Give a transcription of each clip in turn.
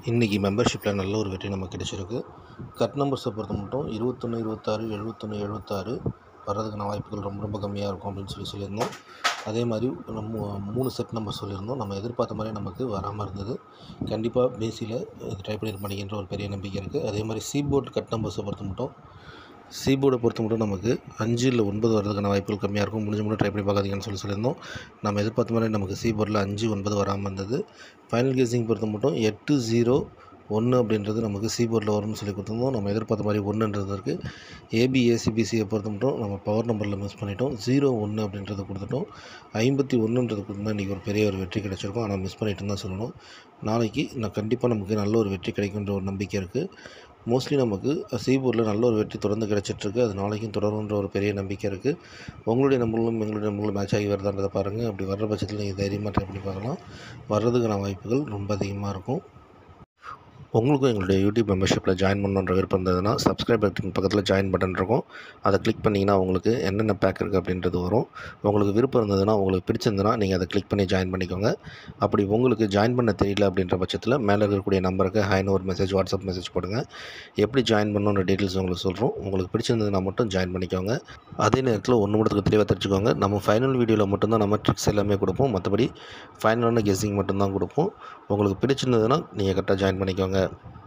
இன்றைக்கி மெம்பர்ஷிப்பில் நல்ல ஒரு வெற்றி நமக்கு கிடைச்சிருக்கு கட் நம்பர்ஸை பொறுத்த மட்டும் இருபத்தொன்று இருபத்தாறு எழுபத்தொன்று எழுபத்தாறு வர்றதுக்கான வாய்ப்புகள் ரொம்ப ரொம்ப கம்மியாக இருக்கும் அப்படின்னு சொல்லி சொல்லியிருந்தோம் அதே மாதிரி நம்ம மூணு செட் நம்பர் சொல்லியிருந்தோம் நம்ம எதிர்பார்த்த மாதிரி நமக்கு வராமல் இருந்தது கண்டிப்பாக பேசியில் இது ட்ரை பண்ணியிருக்க மாட்டேங்கிற ஒரு பெரிய நம்பிக்கை இருக்குது அதே மாதிரி சி போர்டு கட் நம்பர்ஸை பொறுத்த மட்டும் சி போர்டை பொறுத்த மட்டும் நமக்கு அஞ்சு இல்லை ஒன்பது வரதுக்கான வாய்ப்புகள் கம்மியாக இருக்கும் முடிஞ்ச மட்டும் ட்ரை பண்ணி பார்க்காதீங்கன்னு சொல்லி சொல்லியிருந்தோம் நம்ம எதிர்பார்த்த மாதிரி நமக்கு சி போர்டில் அஞ்சு ஒன்பது வராமல் இருந்தது ஃபைனல் கேசிங் பொறுத்த மட்டும் எட்டு ஜீரோ ஒன்று அப்படின்றது நமக்கு சி போர்டில் வரும்னு சொல்லி கொடுத்துருந்தோம் நம்ம எதிர்பார்த்த மாதிரி ஒன்றுன்றது இருக்குது ஏபி ஏசிபிசியை பொறுத்த மட்டும் நம்ம பவர் நம்பரில் மிஸ் பண்ணிட்டோம் ஜீரோ ஒன்று அப்படின்றத கொடுத்துட்டோம் ஐம்பத்தி ஒன்றுன்றது கொடுத்தா இன்றைக்கி ஒரு பெரிய ஒரு வெற்றி கிடச்சிருக்கும் ஆனால் மிஸ் பண்ணிட்டு தான் சொல்லணும் நாளைக்கு நான் கண்டிப்பாக நமக்கு நல்ல ஒரு வெற்றி கிடைக்குன்ற ஒரு நம்பிக்கை இருக்குது மோஸ்ட்லி நமக்கு சீபூரில் நல்ல ஒரு வெற்றி தொடர்ந்து கிடச்சிட்ருக்கு அது நாளைக்கும் தொடருன்ற ஒரு பெரிய நம்பிக்கை இருக்குது உங்களுடைய நம்பர்களும் எங்களுடைய நம்பர்களும் மேட்ச் ஆகி வருதான்றதை பாருங்கள் அப்படி வர்ற பட்சத்தில் நீங்கள் தைரியமாக ட்ரை பண்ணி பார்க்கலாம் வர்றதுக்கான வாய்ப்புகள் ரொம்ப அதிகமாக இருக்கும் உங்களுக்கும் எங்களுடைய யூடியூப் மெம்பர்ஷிப்பில் ஜாயின் பண்ணணுன்ற விருப்பம் இருந்ததுன்னா சப்ஸ்கிரைப் பட்டன் பக்கத்தில் ஜாயின் பட்டன் இருக்கும் அதை கிளிக் பண்ணிங்கன்னா உங்களுக்கு என்னென்ன பேக் இருக்குது அப்படின்றது வரும் உங்களுக்கு விருப்பம் இருந்ததுன்னா உங்களுக்கு பிடிச்சிருந்ததுன்னா நீங்கள் அதை கிளிக் பண்ணி ஜாயின் பண்ணிக்கோங்க அப்படி உங்களுக்கு ஜாயின் பண்ண தெரியல அப்படின்ற பட்சத்தில் மேலே இருக்கக்கூடிய நம்பருக்கு ஹைன்னு ஒரு மெசேஜ் வாட்ஸ்அப் மெசேஜ் போடுங்க எப்படி ஜாயின் பண்ணணுன்ற டீட்டெயில்ஸ் உங்களுக்கு சொல்கிறோம் உங்களுக்கு பிடிச்சிருந்ததுன்னா மட்டும் ஜாயின் பண்ணிக்கோங்க அதே நேரத்தில் ஒன்று மட்டும் தெளிவாக தெரிஞ்சுக்கோங்க நம்ம ஃபைனல் வீடியோவில் மட்டும்தான் நம்ம ட்ரிக்ஸ் எல்லாமே கொடுப்போம் மற்றபடி ஃபைனலான கெஸ்ஸிங் மட்டும்தான் கொடுப்போம் உங்களுக்கு பிடிச்சிருந்ததுன்னா நீங்கள் கரெக்டாக ஜாயின் பண்ணிக்கோங்க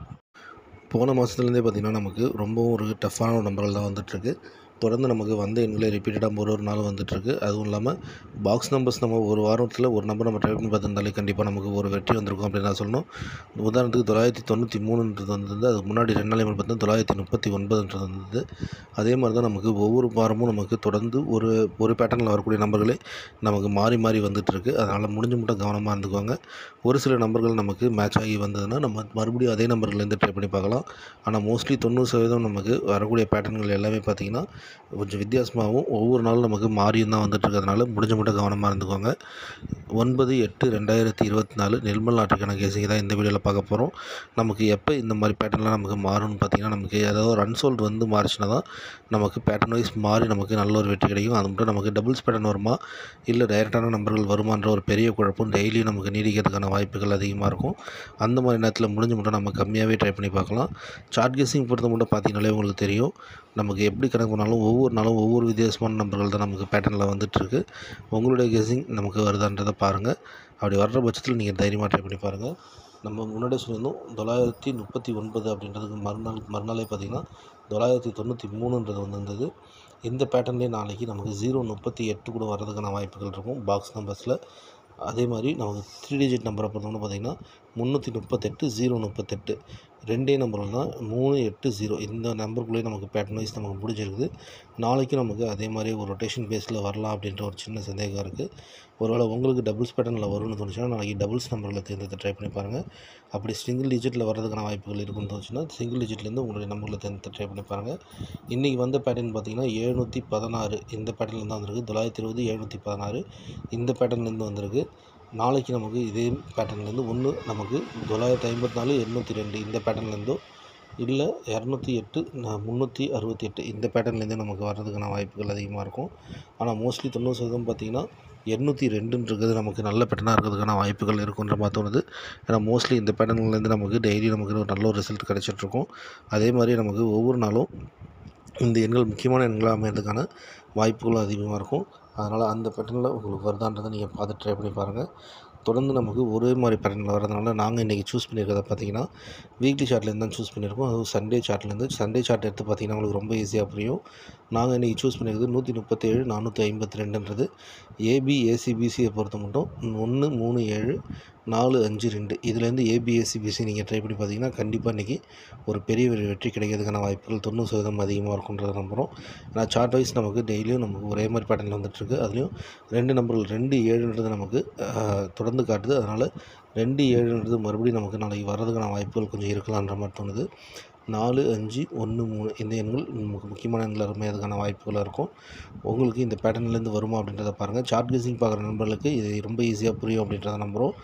போன மாதத்துலேருந்தே பார்த்திங்கன்னா நமக்கு ரொம்பவும் ஒரு டஃப்பான ஒரு நம்பர்கள் தான் வந்துட்டுருக்கு தொடர்ந்து நமக்கு வந்த எண்களே ரிப்பீட்டடாக ஒரு ஒரு நாளும் வந்துட்டுருக்கு அதுவும் இல்லாமல் பாக்ஸ் நம்பர்ஸ் நம்ம ஒரு வாரத்தில் ஒரு நம்பர் நம்ம ட்ரை பண்ணி பார்த்துருந்தாலே கண்டிப்பாக நமக்கு ஒரு வெற்றி வந்திருக்கும் அப்படின்னு நான் சொல்லணும் உதாரணத்துக்கு தொள்ளாயிரத்தி தொண்ணூற்றி மூணுன்றது வந்தது அதுக்கு முன்னாடி ரெண்டு நாளைக்கு பார்த்தா தொள்ளாயிரத்தி முப்பத்தி ஒன்பதுன்றது வந்தது அதே மாதிரி தான் நமக்கு ஒவ்வொரு வாரமும் நமக்கு தொடர்ந்து ஒரு ஒரு பேட்டர்னில் வரக்கூடிய நம்பர்களே நமக்கு மாறி மாறி வந்துட்டுருக்கு அதனால் முடிஞ்ச மட்டும் கவனமாக இருந்துக்குவாங்க ஒரு சில நம்பர்கள் நமக்கு மேட்ச் ஆகி வந்ததுன்னா நம்ம மறுபடியும் அதே நம்பர்லேருந்து ட்ரை பண்ணி பார்க்கலாம் ஆனால் மோஸ்ட்லி தொண்ணூறு சதவீதம் நமக்கு வரக்கூடிய பேட்டர்ன்கள் எல்லாமே பார்த்திங்கன்னா கொஞ்சம் வித்தியாசமாகவும் ஒவ்வொரு நாளும் நமக்கு மாறியும் தான் வந்துட்டு இருக்கிறதுனால முடிஞ்ச மட்டும் கவனமாக இருந்துக்கோங்க ஒன்பது எட்டு ரெண்டாயிரத்தி இருபத்தி நாலு நெல்மல் நாட்டுக்கான கேசிங் தான் இந்த வீடியோவில் பார்க்க போகிறோம் நமக்கு எப்போ இந்த மாதிரி பேட்டர்ன்லாம் நமக்கு மாறும்னு பார்த்திங்கன்னா நமக்கு ஏதாவது ஒரு அன்சோல்டு வந்து மாறிச்சுனா தான் நமக்கு பேட்டர்ன் வைஸ் மாறி நமக்கு நல்ல ஒரு வெற்றி கிடைக்கும் அது மட்டும் நமக்கு டபுள்ஸ் பேட்டர்ன் வருமா இல்லை டைரெக்டான நம்பர்கள் வருமான்ற ஒரு பெரிய குழப்பம் டெய்லியும் நமக்கு நீடிக்கிறதுக்கான வாய்ப்புகள் அதிகமாக இருக்கும் அந்த மாதிரி நேரத்தில் முடிஞ்ச மட்டும் நம்ம கம்மியாகவே ட்ரை பண்ணி பார்க்கலாம் சார்ட் கெஸிங் பொறுத்த மட்டும் பார்த்தீங்கனாலே உங்களுக்கு தெரியும் நமக்கு எப்படி கணக்கு பண்ணாலும் ஒவ்வொரு நாளும் ஒவ்வொரு வித்தியாசமான நம்பர்கள் தான் நமக்கு பேட்டர்னில் வந்துட்டுருக்கு உங்களுடைய கெஸிங் நமக்கு வருதான்றதை பாருங்கள் அப்படி வர்ற பட்சத்தில் நீங்கள் தைரியமாக ட்ரை பண்ணி பாருங்கள் நம்ம முன்னாடியே சொல்லியிருந்தோம் தொள்ளாயிரத்தி முப்பத்தி ஒன்பது அப்படின்றதுக்கு மறுநாள் மறுநாளே பார்த்திங்கன்னா தொள்ளாயிரத்தி தொண்ணூற்றி மூணுன்றது வந்து இருந்தது இந்த பேட்டர்ன்லேயே நாளைக்கு நமக்கு ஜீரோ முப்பத்தி எட்டு கூட வர்றதுக்கான வாய்ப்புகள் இருக்கும் பாக்ஸ் நம்பர்ஸில் அதே மாதிரி நமக்கு த்ரீ டிஜிட் நம்பரை பொறுத்தவரை பார்த்திங்கன்னா முந்நூற்றி முப்பத்தெட்டு ஜீரோ முப்பத்தெட்டு ரெண்டே நம்பரில் தான் மூணு எட்டு ஜீரோ இந்த நம்பருக்குள்ளேயே நமக்கு பேட்டர்ன் வைஸ் நமக்கு முடிஞ்சிருக்குது நாளைக்கும் நமக்கு அதே மாதிரி ஒரு ரொட்டேஷன் பேஸில் வரலாம் அப்படின்ற ஒரு சின்ன சந்தேகம் இருக்குது ஒருவேளை உங்களுக்கு டபுள்ஸ் பேட்டர்னில் வரும்னு தோணுச்சுன்னா நாளைக்கு டபுள்ஸ் நம்பரில் தேர்ந்தெடுத்து ட்ரை பண்ணி பாருங்கள் அப்படி சிங்கிள் டிஜிட்டில் வர்றதுக்கான வாய்ப்புகள் இருக்குன்னு தோணுச்சுன்னா சிங்கிள் டிஜிட்லேருந்து உங்களுடைய நம்பரில் தேர்ந்தெடுத்து ட்ரை பண்ணி பாருங்கள் இன்றைக்கி வந்த பேட்டர்ன் பார்த்திங்கன்னா எழுநூற்றி பதினாறு இந்த பேட்டர்லேருந்து தான் வந்திருக்கு தொள்ளாயிரத்தி இருபது எழுநூற்றி பதினாறு இந்த பேட்டர்ன்லேருந்து வந்திருக்கு நாளைக்கு நமக்கு இதே பேட்டர்ன்லேருந்து ஒன்று நமக்கு தொள்ளாயிரத்தி ஐம்பத்தி நாலு எண்ணூற்றி ரெண்டு இந்த பேட்டர்ன்லேருந்தோ இல்லை இரநூத்தி எட்டு முந்நூற்றி அறுபத்தி எட்டு இந்த பேட்டர்ன்லேருந்தே நமக்கு வர்றதுக்கான வாய்ப்புகள் அதிகமாக இருக்கும் ஆனால் மோஸ்ட்லி தொண்ணூறு சதவீதம் பார்த்திங்கன்னா எண்ணூற்றி ரெண்டுன்றது நமக்கு நல்ல பேட்டர்னாக இருக்கிறதுக்கான வாய்ப்புகள் இருக்குன்ற மாதிரி தோணுது ஏன்னா மோஸ்ட்லி இந்த பேட்டர்ன்லேருந்து நமக்கு டெய்லி நமக்கு ஒரு நல்ல ஒரு ரிசல்ட் கிடச்சிட்ருக்கும் அதே மாதிரி நமக்கு ஒவ்வொரு நாளும் இந்த எண்கள் முக்கியமான எண்களாக அமைகிறதுக்கான வாய்ப்புகளும் அதிகமாக இருக்கும் அதனால் அந்த பேட்டர்னில் உங்களுக்கு வருதான்றதை நீங்கள் பார்த்து ட்ரை பண்ணி பாருங்கள் தொடர்ந்து நமக்கு ஒரே மாதிரி பேட்டர்னில் வரதுனால நாங்கள் இன்றைக்கி சூஸ் பண்ணியிருக்கிறத பார்த்தீங்கன்னா வீக்லி சார்ட்லேருந்து தான் சூஸ் பண்ணியிருக்கோம் அதுவும் சண்டே சார்ட்லேருந்து சண்டே சார்ட் எடுத்து பார்த்தீங்கன்னா உங்களுக்கு ரொம்ப ஈஸியாக புரியும் நாங்கள் இன்றைக்கி சூஸ் பண்ணியிருக்கிறது நூற்றி முப்பத்தேழு நானூற்றி ஐம்பத்தி ரெண்டுன்றது ஏபி ஏசிபிசியை பொறுத்த மட்டும் ஒன்று மூணு ஏழு நாலு அஞ்சு ரெண்டு இதுலேருந்து ஏபிஎஸ்சிபிசி நீங்கள் ட்ரை பண்ணி பார்த்தீங்கன்னா கண்டிப்பாக இன்றைக்கி ஒரு பெரிய ஒரு வெற்றி கிடைக்கிறதுக்கான வாய்ப்புகள் தொண்ணூறு சதவீதம் அதிகமாக இருக்குன்றத நம்புகிறோம் ஏன்னா சார்ட் வைஸ் நமக்கு டெய்லியும் நமக்கு ஒரே மாதிரி பேட்டர்னில் வந்துட்டுருக்கு அதுலேயும் ரெண்டு நம்பர்கள் ரெண்டு ஏழுன்றது நமக்கு தொடர்ந்து காட்டுது அதனால் ரெண்டு ஏழுன்றது மறுபடியும் நமக்கு நாளைக்கு வர்றதுக்கான வாய்ப்புகள் கொஞ்சம் இருக்கலான்ற மாதிரி தோணுது நாலு அஞ்சு ஒன்று மூணு இந்த எண்கள் நமக்கு முக்கியமான எண்கள் அதுக்கான வாய்ப்புகள் இருக்கும் உங்களுக்கு இந்த பேட்டர்ன்லேருந்து வருமா அப்படின்றத பாருங்கள் சார்ட் கெஸிங் பார்க்குற நண்பர்களுக்கு இது ரொம்ப ஈஸியாக புரியும் அப்படின்றத நம்புகிறோம்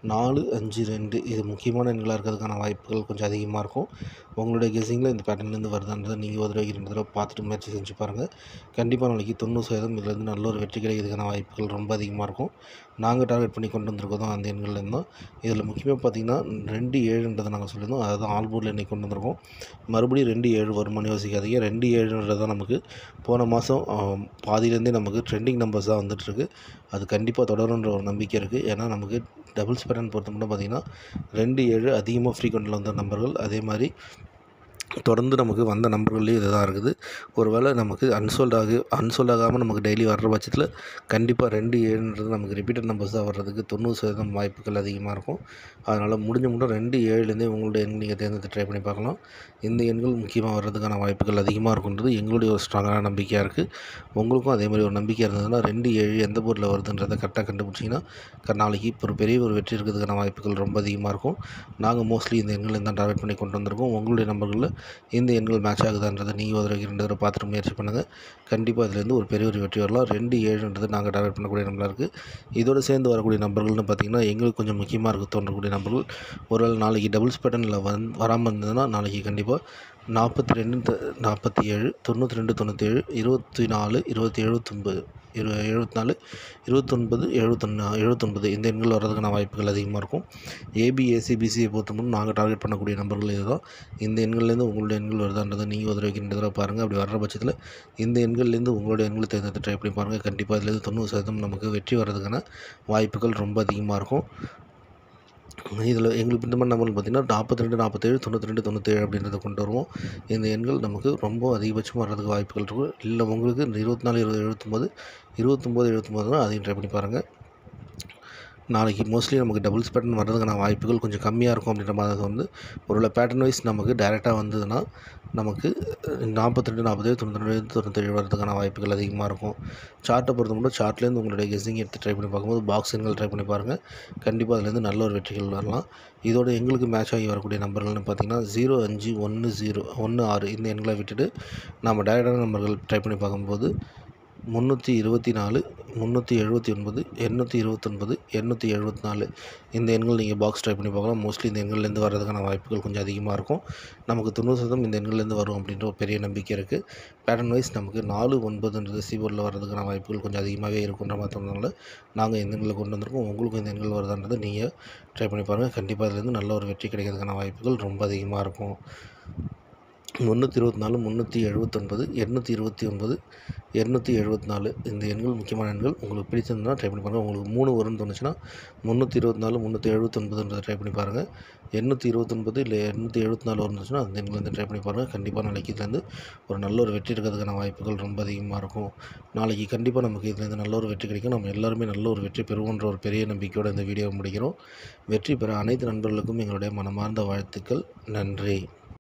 நாலு அஞ்சு ரெண்டு இது முக்கியமான எண்களாக இருக்கிறதுக்கான வாய்ப்புகள் கொஞ்சம் அதிகமாக இருக்கும் உங்களுடைய கெஸிங்கில் இந்த பேட்டர்ன்லேருந்து வருதான்றதை நீங்கள் ஒரு தடவை ரெண்டு தடவை பார்த்துட்டு முயற்சி செஞ்சு பாருங்கள் கண்டிப்பாக நாளைக்கு தொண்ணூறு சதவீதம் இதுலேருந்து நல்ல ஒரு வெற்றி கிடைக்கிறதுக்கான வாய்ப்புகள் ரொம்ப அதிகமாக இருக்கும் நாங்கள் டார்கெட் பண்ணி கொண்டு வந்திருக்கோம் அந்த எண்கள்லேருந்து தான் இதில் முக்கியமாக பார்த்தீங்கன்னா ரெண்டு ஏழுன்றதை நாங்கள் சொல்லியிருந்தோம் அதுதான் ஆல்போர்டில் இன்றைக்கி கொண்டு வந்திருக்கோம் மறுபடியும் ரெண்டு ஏழு வருமானு யோசிக்காதீங்க ரெண்டு ஏழுன்றது தான் நமக்கு போன மாதம் பாதியிலேருந்தே நமக்கு ட்ரெண்டிங் நம்பர்ஸ் தான் வந்துட்டுருக்கு அது கண்டிப்பாக தொடருன்ற ஒரு நம்பிக்கை இருக்குது ஏன்னா நமக்கு டபுள்ஸ் பேட்டர்ன் பொறுத்த மட்டும் பார்த்திங்கன்னா ரெண்டு ஏழு அதிகமாக ஃப்ரீக்வெண்ட்டில் வந்த நம்பர்கள் அதே மாதிரி தொடர்ந்து நமக்கு வந்த நம்பர்கள்லேயும் இது தான் இருக்குது ஒரு வேளை நமக்கு அன்சோல்ட் ஆகு அன்சோல்ட் ஆகாமல் நமக்கு டெய்லி வர்ற பட்சத்தில் கண்டிப்பாக ரெண்டு ஏழுன்றது நமக்கு ரிப்பீட்டட் நம்பர்ஸ் தான் வர்றதுக்கு தொண்ணூறு சதவீதம் வாய்ப்புகள் அதிகமாக இருக்கும் அதனால் முடிஞ்ச மட்டும் ரெண்டு ஏழுலேருந்தே உங்களுடைய எண் நீங்கள் தேர்ந்தெடுத்து ட்ரை பண்ணி பார்க்கலாம் இந்த எண்கள் முக்கியமாக வர்றதுக்கான வாய்ப்புகள் அதிகமாக இருக்குன்றது எங்களுடைய ஒரு ஸ்ட்ராங்கான நம்பிக்கையாக இருக்குது உங்களுக்கும் அதே மாதிரி ஒரு நம்பிக்கை இருந்ததுன்னா ரெண்டு ஏழு எந்த போர்டில் வருதுன்றதை கரெக்டாக கண்டுபிடிச்சிங்கன்னா நாளைக்கு இப்போ ஒரு பெரிய ஒரு வெற்றி இருக்கிறதுக்கான வாய்ப்புகள் ரொம்ப அதிகமாக இருக்கும் நாங்கள் மோஸ்ட்லி இந்த எண்களை தான் டார்கெட் பண்ணி கொண்டு வந்திருக்கோம் உங்களுடைய நம்பர்களில் இந்த எண்கள் மேட்ச் ஆகுதான்றதை நீங்கள் ஒரு தடவை ரெண்டு தடவை பார்த்துட்டு முயற்சி பண்ணுங்கள் கண்டிப்பாக இதுலேருந்து ஒரு பெரிய ஒரு வெற்றி வரலாம் ரெண்டு ஏழுன்றது நாங்கள் டார்கெட் பண்ணக்கூடிய நம்பராக இருக்குது இதோடு சேர்ந்து வரக்கூடிய நம்பர்கள்னு பார்த்திங்கன்னா எங்களுக்கு கொஞ்சம் முக்கியமாக இருக்க தோன்றக்கூடிய நம்பர்கள் ஒரு வேளை நாளைக்கு டபுள்ஸ் பேட்டர்னில் வந் வராமல் இருந்ததுன்னா நாளைக்கு கண்டிப்பாக நாற்பத்தி ரெண்டு நாற்பத்தி ஏழு தொண்ணூற்றி ரெண்டு தொண்ணூற்றேழு இருபத்தி நாலு இருபத்தி எழுபத்தொம்பது இரு எழுபத்தி நாலு இருபத்தொன்பது எழுபத்தொன்று எழுபத்தொன்பது இந்த எண்கள் வர்றதுக்கான வாய்ப்புகள் அதிகமாக இருக்கும் ஏபி ஏசிபிசியை பொறுத்த மட்டும் நாங்கள் டார்கெட் பண்ணக்கூடிய நம்பர்கள் இதுதான் இந்த எண்கள்லேருந்து உங்களுடைய எண்கள் வருதான்றதை நீங்கள் ஒரு தடவைக்கு ரெண்டு தடவை பாருங்கள் அப்படி வர்ற பட்சத்தில் இந்த எண்கள்லேருந்து உங்களுடைய எண்களை தேர்ந்தெடுத்து ட்ரை பண்ணி பாருங்கள் கண்டிப்பாக இதுலேருந்து தொண்ணூறு சதவீதம் நமக்கு வெற்றி வர்றதுக்கான வாய்ப்புகள் ரொம்ப அதிகமாக இருக்கும் இதில் எங்களுக்கு இந்த மாதிரி நம்பர்னு பார்த்திங்கன்னா நாற்பத்தி ரெண்டு நாற்பத்தேழு தொண்ணூற்றி ரெண்டு தொண்ணூற்றேழு அப்படின்றத கொண்டு வருவோம் இந்த எண்கள் நமக்கு ரொம்ப அதிகபட்சமாக வர்றதுக்கு வாய்ப்புகள் இருக்கும் இல்லை உங்களுக்கு இருபத்தி நாலு இருபது எழுபத்தொம்போது இருபத்தொம்போது எழுபத்தொம்போதுனா அதையும் ட்ரை பண்ணி பாருங்கள் நாளைக்கு மோஸ்ட்லி நமக்கு டபுள்ஸ் பேட்டர்ன் வர்றதுக்கான வாய்ப்புகள் கொஞ்சம் கம்மியாக இருக்கும் அப்படின்ற மாதிரி வந்து ஒருவேளை பேட்டர்ன் வைஸ் நமக்கு டைரெக்டாக வந்ததுன்னா நமக்கு நாற்பத்தி ரெண்டு நாற்பத்தேழு தொண்ணூற்றி ரெண்டு தொண்ணூற்றேழு வரதுக்கான வாய்ப்புகள் அதிகமாக இருக்கும் சார்ட்டை பொறுத்த மட்டும் சார்ட்லேருந்து உங்களுடைய கெஸிங் எடுத்து ட்ரை பண்ணி பார்க்கும்போது பாக்ஸ் எண்கள் ட்ரை பண்ணி பாருங்கள் கண்டிப்பாக அதுலேருந்து நல்ல ஒரு வெற்றிகள் வரலாம் இதோட எங்களுக்கு மேட்ச் ஆகி வரக்கூடிய நம்பர்கள்னு பார்த்திங்கன்னா ஜீரோ அஞ்சு ஒன்று ஜீரோ ஒன்று ஆறு இந்த எண்களை விட்டுட்டு நம்ம டைரக்டான நம்பர்கள் ட்ரை பண்ணி பார்க்கும்போது முந்நூற்றி இருபத்தி நாலு முந்நூற்றி எழுபத்தி ஒன்பது எண்ணூற்றி இருபத்தொன்பது எண்ணூற்றி எழுபத்தி நாலு இந்த எண்கள் நீங்கள் பாக்ஸ் ட்ரை பண்ணி பார்க்கலாம் மோஸ்ட்லி இந்த எண்கள்லேருந்து வர்றதுக்கான வாய்ப்புகள் கொஞ்சம் அதிகமாக இருக்கும் நமக்கு தொண்ணூறு சதவீதம் இந்த எண்கள்லேருந்து வரும் அப்படின்ற ஒரு பெரிய நம்பிக்கை இருக்குது பேட்டர்ன் வைஸ் நமக்கு நாலு ஒன்பதுன்றது சீபோர்டில் வர்றதுக்கான வாய்ப்புகள் கொஞ்சம் அதிகமாகவே இருக்குன்ற மாதிரி தோணுனால நாங்கள் இந்த எண்களை கொண்டு வந்திருக்கோம் உங்களுக்கும் இந்த எண்கள் வருதான்றதை நீங்கள் ட்ரை பண்ணி பாருங்கள் கண்டிப்பாக இதுலேருந்து நல்ல ஒரு வெற்றி கிடைக்கிறதுக்கான வாய்ப்புகள் ரொம்ப அதிகமாக இருக்கும் முந்நூற்றி இருபத்தி நாலு முந்நூற்றி எழுபத்தொன்பது எண்ணூற்றி இருபத்தி ஒன்பது எண்ணூற்றி எழுபத்தி நாலு இந்த எண்கள் முக்கியமான எண்கள் உங்களுக்கு பிடிச்சிருந்தா ட்ரை பண்ணி பாருங்கள் உங்களுக்கு மூணு வரும்னு தோணுச்சுன்னா முந்நூற்றி இருபத்தி நாலு முந்நூற்றி எழுபத்தொன்பதுன்றதை ட்ரை பண்ணி பாருங்கள் எண்ணூற்றி இருபத்தொன்பது இல்லை எண்ணூற்றி எழுபத்தி நாலு வந்துச்சுன்னா அந்த எண்கள் வந்து ட்ரை பண்ணி பாருங்கள் கண்டிப்பாக நாளைக்கு இதுலேருந்து ஒரு நல்ல ஒரு வெற்றி இருக்கிறதுக்கான வாய்ப்புகள் ரொம்ப அதிகமாக இருக்கும் நாளைக்கு கண்டிப்பாக நமக்கு இதுலேருந்து நல்ல ஒரு வெற்றி கிடைக்கும் நம்ம எல்லாருமே நல்ல ஒரு வெற்றி பெறுவோன்ற ஒரு பெரிய நம்பிக்கையோடு இந்த வீடியோவை முடிக்கிறோம் வெற்றி பெற அனைத்து நண்பர்களுக்கும் எங்களுடைய மனமார்ந்த வாழ்த்துக்கள் நன்றி